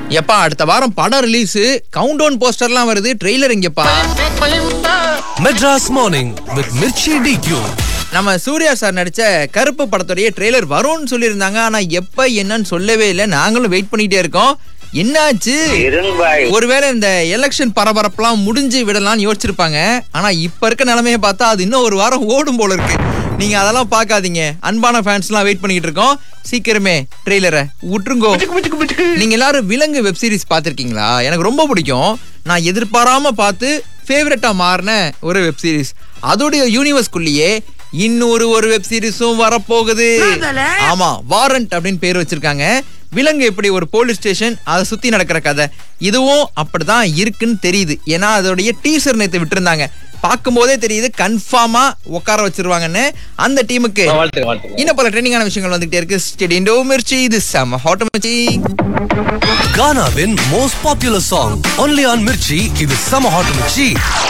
எப்பா அடுத்த வாரம் படம் ரிலீஸ் கவுண்ட் டவுன் போஸ்டர்லாம் வருது ட்ரெய்லர் இங்கப்பா Madras Morning with Mirchi DQ. நம்ம சூர்யா சார் நடிச்ச கருப்பு படத்துடைய ட்ரெய்லர் வரும்னு சொல்லியிருந்தாங்க ஆனா எப்ப என்னன்னு சொல்லவே இல்லை நாங்களும் வெயிட் பண்ணிட்டே இருக்கோம் என்னாச்சு இருங்பாய் ஒருவேளை இந்த எலெக்ஷன் பரபரப்புலாம் முடிஞ்சு விடலாம்னு யோசிச்சிருப்பாங்க ஆனா இப்ப இருக்க நிலைமையை பார்த்தா அது இன்னும் ஒரு வாரம் ஓடும் போல இருக்கு நீங்க அதெல்லாம் பார்க்காதீங்க அன்பான ஃபேன்ஸ்லாம் வெயிட் பண்ணிட்டு இருக்கோம் சீக்கிரமே ட்ரெய்லரை விட்டுருங்கோ நீங்க எல்லாரும் விலங்கு வெப் சீரிஸ் பார்த்திருக்கீங்களா எனக்கு ரொம்ப பிடிக்கும் நான் எதிர்பாராம பார்த்து ஃபேவரட்டா மாறின ஒரு வெப் சீரிஸ் அதோடைய யூனிவர்ஸ்குள்ளேயே இன்னொரு ஒரு வெப் சீரிஸும் வரப்போகுது ஆமா வாரண்ட் அப்படின்னு பேர் வச்சிருக்காங்க விலங்கு எப்படி ஒரு போலீஸ் ஸ்டேஷன் அதை சுத்தி நடக்கிற கதை இதுவும் அப்படிதான் இருக்குன்னு தெரியுது ஏன்னா அதோடைய டீசர் நேத்து விட்டுருந்தாங்க பார்க்கும்போதே தெரியுது கன்ஃபார்மா உட்கார வச்சிருவாங்கன்னு அந்த டீமுக்கு இன்னும் பல ட்ரெண்டிங்கான விஷயங்கள் வந்துகிட்டே இருக்கு ஸ்டெடிண்டோ மிர்ச்சி இது செம்ம hot Mirchi Ghana win most popular song. Only on Mirchi. இது Summer Hot Mirchi.